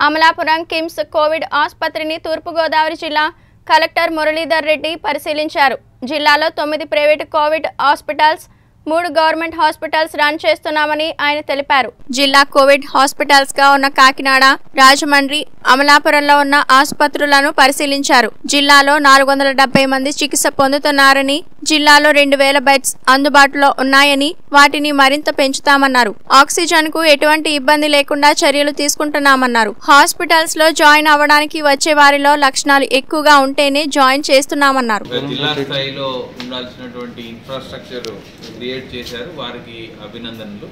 Amalapuram KIMS Covid ఆసుపత్రిని తూర్పుగోదావరి జిల్లా collector Muralidhar Reddy పరిశీలించారు జిల్లాలో తొమ్మిది ప్రైవేటు కోవిడ్ హాస్పిటల్స్ మూడు గవర్నమెంట్ హాస్పిటల్స్ రన్ చేస్తున్నామని ఆయన తెలిపారు జిల్లా కోవిడ్ హాస్పిటల్స్ గా ఉన్న కాకినాడ రాజమండ్రి అమలాపురంలో ఉన్న ఆసుపత్రులను పరిశీలించారు జిల్లాలో నాలుగు వందల డెబ్బై మంది చికిత్స పొందుతున్నారని జిల్లాలో రెండు వేల బెడ్స్ అందుబాటులో ఉన్నాయని వాటిని మరింత పెంచుతామన్నారు ఆక్సిజన్ కు ఎటువంటి ఇబ్బంది లేకుండా చర్యలు తీసుకుంటున్నామన్నారు హాస్పిటల్స్ లో జాయిన్ అవ్వడానికి వచ్చే వారిలో లక్షణాలు ఎక్కువగా ఉంటేనే జాయిన్ చేస్తున్నామన్నారు ఒక జిల్లా స్థాయిలో ఉండాల్సినటువంటి ఇన్ఫ్రాస్ట్రక్చర్ క్రియేట్ చేశారు వారికి అభినందనలు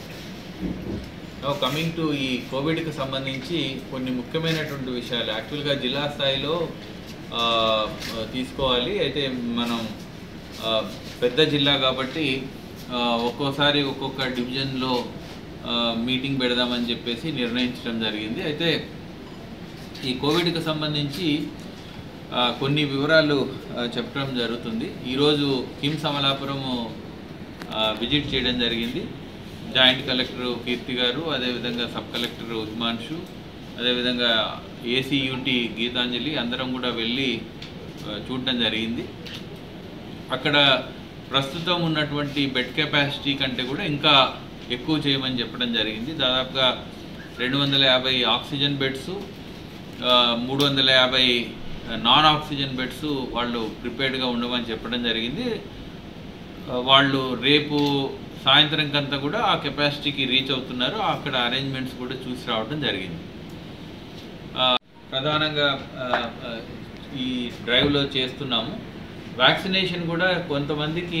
కమింగ్ టు ఈ కోవిడ్కి సంబంధించి కొన్ని ముఖ్యమైనటువంటి విషయాలు యాక్చువల్గా జిల్లా స్థాయిలో ఆ, తీసుకోవాలి అయితే మనం ఆ, పెద్ద జిల్లా కాబట్టి ఆ, ఒక్కోసారి ఒక్కొక్క డివిజన్లో మీటింగ్ పెడదామని చెప్పేసి నిర్ణయించడం జరిగింది అయితే ఈ కోవిడ్కి సంబంధించి ఆ, కొన్ని వివరాలు ఆ, చెప్పడం జరుగుతుంది ఈరోజు కిమ్స్ అమలాపురము ఆ, విజిట్ చేయడం జరిగింది జాయింట్ కలెక్టర్ కీర్తి గారు అదేవిధంగా సబ్ కలెక్టర్ ఉస్మాన్షు అదేవిధంగా ఏసీయూటీ గీతాంజలి అందరం కూడా వెళ్ళి ఆ, చూడడం జరిగింది అక్కడ ప్రస్తుతం ఉన్నటువంటి బెడ్ కెపాసిటీ కంటే కూడా ఇంకా ఎక్కువ చేయమని చెప్పడం జరిగింది దాదాపుగా రెండు వందల యాభై ఆక్సిజన్ బెడ్స్ మూడు వందల యాభై నాన్ ఆక్సిజన్ బెడ్స్ వాళ్ళు ప్రిపేర్డ్గా ఉండమని చెప్పడం జరిగింది ఆ, వాళ్ళు రేపు సాయంత్రం కంతా కూడా ఆ కెపాసిటీకి రీచ్ అవుతున్నారు అక్కడ అరేంజ్మెంట్స్ కూడా చూసి రావడం జరిగింది ఆ, ప్రధానంగా ఆ, ఆ, ఈ డ్రైవ్లో చేస్తున్నాము వ్యాక్సినేషన్ కూడా కొంతమందికి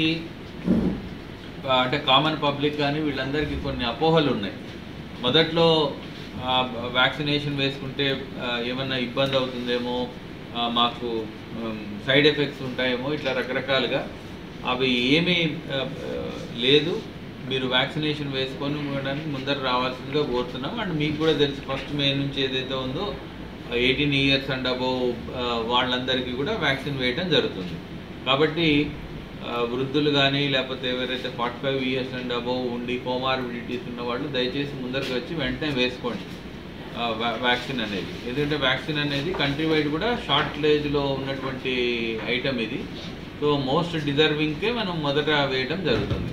ఆ, అంటే కామన్ పబ్లిక్ కానీ వీళ్ళందరికీ కొన్ని అపోహలు ఉన్నాయి మొదట్లో ఆ, వ్యాక్సినేషన్ వేసుకుంటే ఆ, ఏమన్నా ఇబ్బంది అవుతుందేమో ఆ, మాకు సైడ్ ఎఫెక్ట్స్ ఉంటాయేమో ఇట్లా రకరకాలుగా అవి ఏమీ ఆ, ఆ, లేదు మీరు వ్యాక్సినేషన్ వేసుకొని ఉండడానికి ముందర రావాల్సిందిగా కోరుతున్నాం అండ్ మీకు కూడా తెలుసు ఫస్ట్ మే నుంచి ఏదైతే ఉందో ఎయిటీన్ ఇయర్స్ అండ్ అబోవ్ వాళ్ళందరికీ కూడా వ్యాక్సిన్ వేయడం జరుగుతుంది కాబట్టి ఆ, వృద్ధులు కానీ లేకపోతే ఎవరైతే forty five years and above ఉండి కోమార్బిడిటీస్ ఉన్న వాళ్ళు దయచేసి ముందరికి వచ్చి వెంటనే వేసుకోండి ఆ, వ్యా- వ్యాక్సిన్ అనేది ఎందుకంటే వ్యాక్సిన్ అనేది కంట్రీ వైడ్ కూడా షార్ట్ లో ఉన్నటువంటి ఐటమ్ ఇది సో మోస్ట్ డిజర్వింగ్కే మనం మొదట వేయడం జరుగుతుంది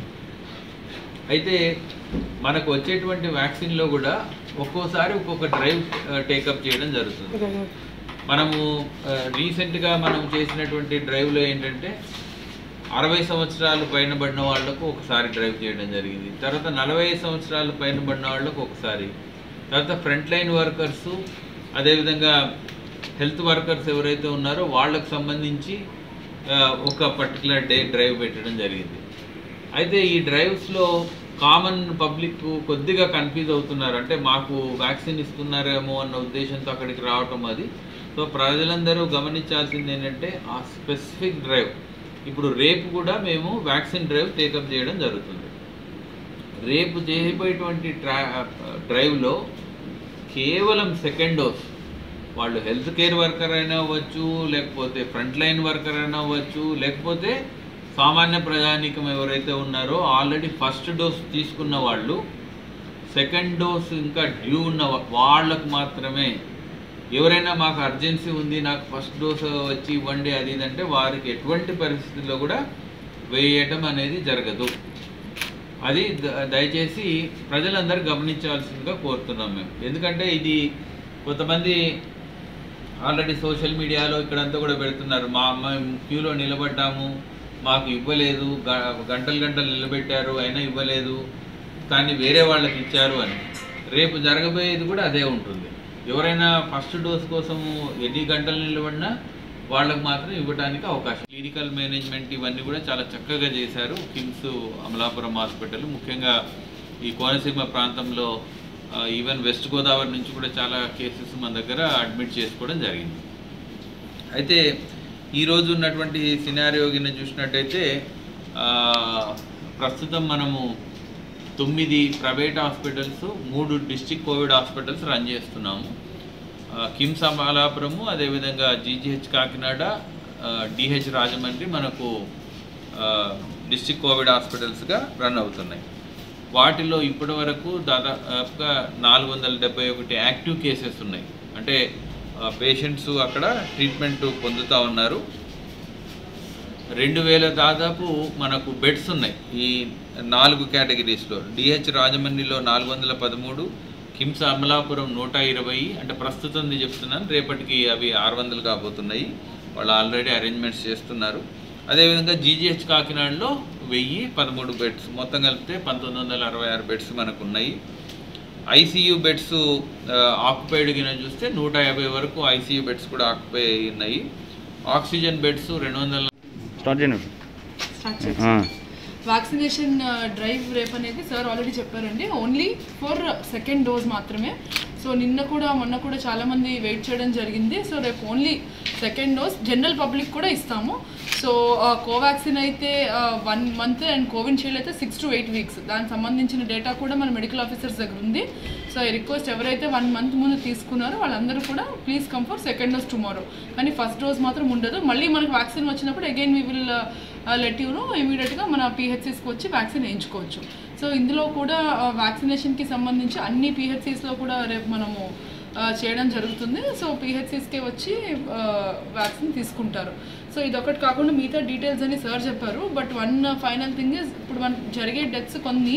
అయితే మనకు వచ్చేటువంటి వ్యాక్సిన్లో కూడా ఒక్కోసారి ఒక్కొక్క డ్రైవ్ టేకప్ చేయడం జరుగుతుంది మనము రీసెంట్గా మనం చేసినటువంటి డ్రైవ్లో ఏంటంటే అరవై సంవత్సరాలు పైన పడిన వాళ్లకు ఒకసారి డ్రైవ్ చేయడం జరిగింది తర్వాత నలభై ఐదు సంవత్సరాలు పైన పడిన వాళ్ళకు ఒకసారి తర్వాత ఫ్రంట్ లైన్ వర్కర్స్ అదేవిధంగా హెల్త్ వర్కర్స్ ఎవరైతే ఉన్నారో వాళ్ళకు సంబంధించి ఆ, ఒక పర్టికులర్ డే డ్రైవ్ పెట్టడం జరిగింది అయితే ఈ డ్రైవ్స్లో కామన్ పబ్లిక్ కొద్దిగా కన్ఫ్యూజ్ అవుతున్నారు అంటే మాకు వ్యాక్సిన్ ఇస్తున్నారేమో అన్న ఉద్దేశంతో అక్కడికి రావటం అది సో ప్రజలందరూ గమనించాల్సింది ఏంటంటే ఆ స్పెసిఫిక్ డ్రైవ్ ఇప్పుడు రేపు కూడా మేము వ్యాక్సిన్ డ్రైవ్ టేకప్ చేయడం జరుగుతుంది రేపు చేయబోయేటువంటి ట్రా డ్రైవ్లో కేవలం సెకండ్ డోస్ వాళ్ళు హెల్త్ కేర్ వర్కర్ అయినా అవ్వచ్చు లేకపోతే ఫ్రంట్ లైన్ వర్కర్ అయినా అవ్వచ్చు లేకపోతే సామాన్య ప్రజానీకం ఎవరైతే ఉన్నారో ఆల్రెడీ ఫస్ట్ డోస్ తీసుకున్న వాళ్ళు సెకండ్ డోస్ ఇంకా డ్యూ ఉన్న వా- వాళ్ళకు మాత్రమే ఎవరైనా మాకు అర్జెన్సీ ఉంది నాకు ఫస్ట్ డోస్ వచ్చి ఇవ్వండి అది ఇది అంటే వారికి ఎటువంటి పరిస్థితుల్లో కూడా వేయటం అనేది జరగదు అది ద- దయచేసి ప్రజలందరూ గమనించాల్సిందిగా కోరుతున్నాం మేము ఎందుకంటే ఇది కొంతమంది ఆల్రెడీ సోషల్ మీడియాలో ఇక్కడంతా కూడా పెడుతున్నారు మా మేము క్యూలో నిలబడ్డాము మాకు ఇవ్వలేదు గ- గంటలు గంటలు నిలబెట్టారు అయినా ఇవ్వలేదు కానీ వేరే వాళ్ళకి ఇచ్చారు అని రేపు జరగబోయేది కూడా అదే ఉంటుంది ఎవరైనా ఫస్ట్ డోస్ కోసము ఎన్ని గంటలు నిలబడినా వాళ్ళకు మాత్రం ఇవ్వడానికి అవకాశం క్లినికల్ మేనేజ్మెంట్ ఇవన్నీ కూడా చాలా చక్కగా చేశారు కిమ్స్ అమలాపురం హాస్పిటల్ ముఖ్యంగా ఈ కోనసీమ ప్రాంతంలో ఆ, ఈవెన్ వెస్ట్ గోదావరి నుంచి కూడా చాలా కేసెస్ మన దగ్గర అడ్మిట్ చేసుకోవడం జరిగింది అయితే ఈరోజు ఉన్నటువంటి సినారియో కింద చూసినట్టయితే ఆ, ప్రస్తుతం మనము తొమ్మిది ప్రైవేట్ హాస్పిటల్స్ మూడు డిస్టిక్ కోవిడ్ హాస్పిటల్స్ రన్ చేస్తున్నాము ఆ, కిమ్స్ అమలాపురము అదేవిధంగా జీజీహెచ్ కాకినాడ డిహెచ్ రాజమండ్రి మనకు డిస్టిక్ కోవిడ్ హాస్పిటల్స్గా రన్ అవుతున్నాయి వాటిలో ఇప్పటి వరకు దాదాపుగా నాలుగు వందల డెబ్బై ఒకటి యాక్టివ్ కేసెస్ ఉన్నాయి అంటే పేషెంట్స్ అక్కడ ట్రీట్మెంట్ పొందుతూ ఉన్నారు రెండు వేల దాదాపు మనకు బెడ్స్ ఉన్నాయి ఈ నాలుగు కేటగిరీస్లో డిహెచ్ రాజమండ్రిలో నాలుగు వందల పదమూడు కిమ్స్ అమలాపురం నూట ఇరవై అంటే ప్రస్తుతం చెప్తున్నాను రేపటికి అవి ఆరు వందలు కాబోతున్నాయి వాళ్ళు ఆల్రెడీ అరేంజ్మెంట్స్ చేస్తున్నారు అదేవిధంగా జీజీహెచ్ కాకినాడలో వెయ్యి పదమూడు బెడ్స్ మొత్తం కలిపితే పంతొమ్మిది వందల అరవై ఆరు బెడ్స్ మనకు ఉన్నాయి ఐసీయూ బెడ్స్ ఆక్యుపైడ్ కింద చూస్తే నూట యాభై వరకు ఐసీయూ బెడ్స్ కూడా ఆక్యుపై ఉన్నాయి ఆక్సిజన్ బెడ్స్ రెండు వందల స్టార్ట్ చేయండి స్టార్ట్ చేయండి. వ్యాక్సినేషన్ డ్రైవ్ రేపు అనేది సార్ ఆల్రెడీ చెప్పారండి ఓన్లీ ఫర్ సెకండ్ డోస్ మాత్రమే సో నిన్న కూడా మొన్న కూడా చాలామంది వెయిట్ చేయడం జరిగింది సో రేపు only second dose general public కూడా ఇస్తాము సో కోవాక్సిన్ అయితే వన్ మంత్ అండ్ కోవిన్షీల్డ్ అయితే సిక్స్ టు ఎయిట్ వీక్స్ దానికి సంబంధించిన డేటా కూడా మన మెడికల్ ఆఫీసర్స్ దగ్గర ఉంది సో ఈ రిక్వెస్ట్ ఎవరైతే వన్ మంత్ ముందు తీసుకున్నారో వాళ్ళందరూ కూడా please come for second dose tomorrow కానీ ఫస్ట్ డోస్ మాత్రం ఉండదు మళ్ళీ మనకు వ్యాక్సిన్ వచ్చినప్పుడు again we will let you know ఇమీడియట్గా మన పిహెచ్సిస్కి వచ్చి వ్యాక్సిన్ వేయించుకోవచ్చు సో ఇందులో కూడా వ్యాక్సినేషన్కి సంబంధించి అన్ని పిహెచ్సిస్లో కూడా రేపు మనము ఆ, చేయడం జరుగుతుంది సో పిహెచ్సిస్కి వచ్చి వ్యాక్సిన్ తీసుకుంటారు సో ఇదొకటి కాకుండా మిగతా డీటెయిల్స్ అని సార్ చెప్పారు but one final thing is ఇప్పుడు మన జరిగే డెత్స్ కొన్ని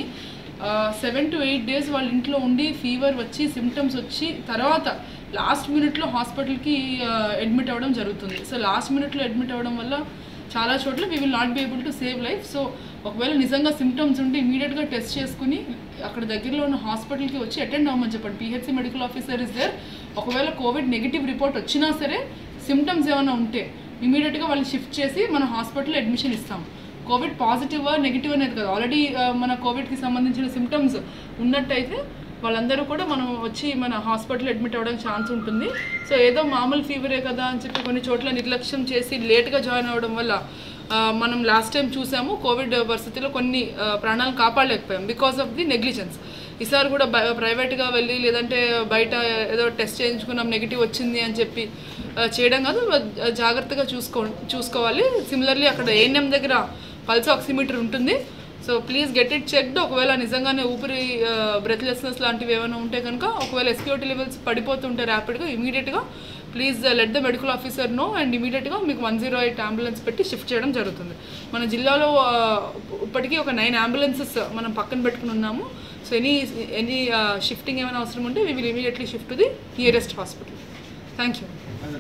సెవెన్ టు ఎయిట్ డేస్ వాళ్ళ ఇంట్లో ఉండి ఫీవర్ వచ్చి సిమ్టమ్స్ వచ్చి తర్వాత లాస్ట్ మినిట్లో హాస్పిటల్కి అడ్మిట్ అవ్వడం జరుగుతుంది సో లాస్ట్ మినిట్లో అడ్మిట్ అవ్వడం వల్ల చాలా చోట్ల we will not be able to save life so ఒకవేళ నిజంగా సిమ్టమ్స్ ఉంటే ఇమీడియట్గా టెస్ట్ చేసుకుని అక్కడ దగ్గరలో ఉన్న హాస్పిటల్కి వచ్చి అటెండ్ అవ్వమని చెప్పండి PHC medical officer is there ఒకవేళ కోవిడ్ నెగిటివ్ రిపోర్ట్ వచ్చినా సరే సిమ్టమ్స్ ఏమైనా ఉంటే ఇమీడియట్గా వాళ్ళు షిఫ్ట్ చేసి మన హాస్పిటల్లో అడ్మిషన్ ఇస్తాం కోవిడ్ పాజిటివ్ నెగిటివ్ అనేది కదా ఆల్రెడీ మన కోవిడ్కి సంబంధించిన సిమ్టమ్స్ ఉన్నట్టయితే వాళ్ళందరూ కూడా మనం వచ్చి మన హాస్పిటల్ అడ్మిట్ అవ్వడానికి ఛాన్స్ ఉంటుంది సో ఏదో మామూలు ఫీవరే కదా అని చెప్పి కొన్ని చోట్ల నిర్లక్ష్యం చేసి లేట్గా జాయిన్ అవ్వడం వల్ల ఆ, మనం లాస్ట్ టైం చూసాము కోవిడ్ పరిస్థితిలో కొన్ని ఆ, ప్రాణాలు కాపాడలేకపోయాం బికాస్ ఆఫ్ ది నెగ్లిజెన్స్ ఈసారి కూడా బై ప్రైవేట్గా వెళ్ళి లేదంటే బయట ఏదో టెస్ట్ చేయించుకున్నాం నెగిటివ్ వచ్చింది అని చెప్పి ఆ, చేయడం కాదు ఆ, జాగ్రత్తగా చూసుకో చూసుకోవాలి సిమిలర్లీ అక్కడ ఏఎన్ఎం దగ్గర పల్స్ ఆక్సిమీటర్ ఉంటుంది so please get it checked ఒకవేళ నిజంగానే ఊపిరి బ్రెత్లెస్నెస్ లాంటివి ఏమైనా ఉంటే కనుక ఒకవేళ ఎస్క్యూటీ లెవెల్స్ పడిపోతుంటే ర్యాపిడ్గా ఇమీడియట్గా please let the medical officer know and ఇమీడియట్గా మీకు వన్ జీరో ఎయిట్ అంబులెన్స్ పెట్టి షిఫ్ట్ చేయడం జరుగుతుంది మన జిల్లాలో ఆ, ఇప్పటికీ ఒక నైన్ అంబులెన్సెస్ మనం పక్కన పెట్టుకుని ఉన్నాము సో ఎనీ ఎనీ షిఫ్టింగ్ ఏమైనా అవసరం ఉంటే we will immediately shift to the nearest hospital thank you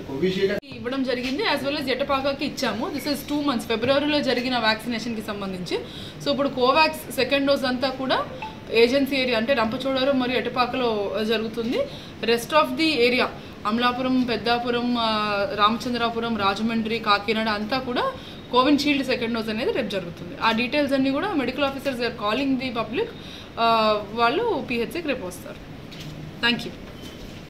ఇవ్వడం జరిగింది యాజ్ వెల్ as ఎటపాకాకి ఇచ్చాము దిస్ ఇస్ టూ మంత్స్ ఫిబ్రవరిలో జరిగిన వ్యాక్సినేషన్కి సంబంధించి సో ఇప్పుడు కోవాక్స్ సెకండ్ డోస్ అంతా కూడా ఏజెన్సీ ఏరియా అంటే రంపచోడవరం మరియు ఎటపాకలో జరుగుతుంది rest of the area Amalapuram Peddapuram ఆ, రామచంద్రాపురం రాజమండ్రి కాకినాడ అంతా కూడా కోవిన్ షీల్డ్ సెకండ్ డోస్ అనేది రేపు జరుగుతుంది ఆ డీటెయిల్స్ అన్నీ కూడా medical officers are calling the public వాళ్ళు పిహెచ్సికి రేపు వస్తారు థ్యాంక్ యూ